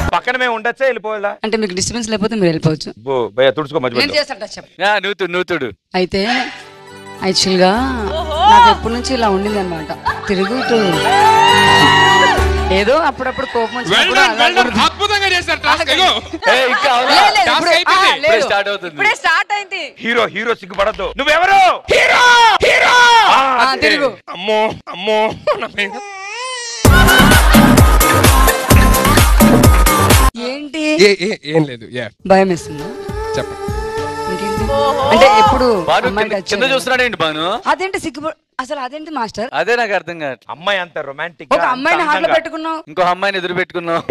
పక్కన మేము ఉండొచ్చా వెళ్ళిపోవాలా అంటే మీకు డిస్టర్బెన్స్ లేకపోతే మీరు వెళ్ళిపోవచ్చు బో భయ్యా తుడుచుకో మధ్య నేను మధ్యలో. చేస్తాను టచ్ అప్ ఆ, నూతుడు నూతుడు అయితే యాక్చువల్ గా నాకు ఎప్పటి నుంచి ఇలా ఉండింది అనమాట తిరుగుతూ ఏదో అప్పుడప్పుడు కోపం వచ్చినప్పుడు అలా కొడుతూ- అద్భుతంగా చేశారు టాస్క్ ఇగో ఏ, ఇంకా అవలా? లేదు, లేదు, టాస్క్ ఇప్పుడు- అయిపోయింది. ఆ, ఇప్పుడే లేదు. స్టార్ట్ అవుతుంది ఇప్పుడే స్టార్ట్ అయింది హీరో హీరో సిగ్గుపడద్దు నువ్వెవరు హీరో హీరో ఆ, తిరుగు అమ్మో అమ్మో నా భయం. ఏంటి ఏ ఏ ఏం లేదు యా భయం వేస్తుందా చెప్పండి ఇంకేంటి అంటే ఎప్పుడు బాను అమ్మాయి కింద- touch కింద చేయలేదు. చూస్తున్నాడు ఏంటి బాను అదేంటి సిగ్గుపడు అసలు అదేంటి మాస్టర్ అదే నాకు అర్థం కాదు అమ్మాయి అంత రొమాంటిక్ ఒక అమ్మాయిని హార్ట్ లో పెట్టుకున్నావు ఇంకో అమ్మాయిని ఎదురు పెట్టుకున్నావు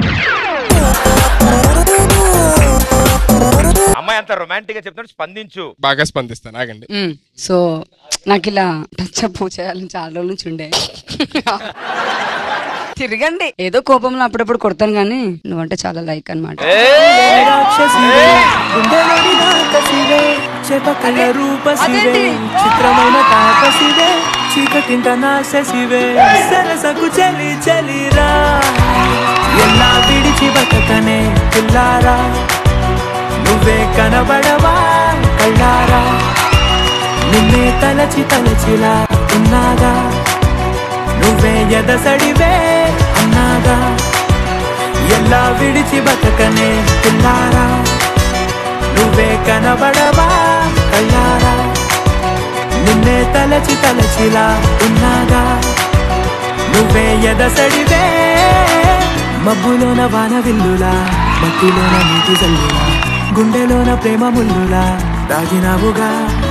అమ్మాయి అంత రొమాంటిక్ గా చెప్తున్నాడు స్పందించు బాగా స్పందిస్తాను ఆగండి మ్మ్. సో నాకు ఇలా టచ్ అప్ చేయాలని చాలా రోజుల నుంచి ఉండే తిరగండి ఏదో కోపంలో అప్పుడప్పుడు కొడతాను కానీ నువ్వంటే చాలా లైక్ అనమాట రాక్షసివే గుండెలోని నాకసివే చేపకల రూపసివే అదేంటి? చిత్రమైన తాపసివే చీకటింత నాశసివే సరసకు చలి చలిరా ఎలా విడిచి బతకనే పిల్లారా నువ్వే కనబడవా కళ్ళారా నిన్నే తలచి తలచిలా ఉన్నాగా నువ్వే ఎదసడివే అన్నాగా ఎలా విడిచి బతకనే పిల్లారా నువ్వే కనబడవా కళ్ళారా నిన్నే తలచి తలచిలా ఉన్నాగా నువ్వే ఎదసడివే మబ్బులోన వాన విల్లులా మట్టిలోన నీటి జల్లులా గుండెలోన ప్రేమ ముల్లులా దాగినావుగా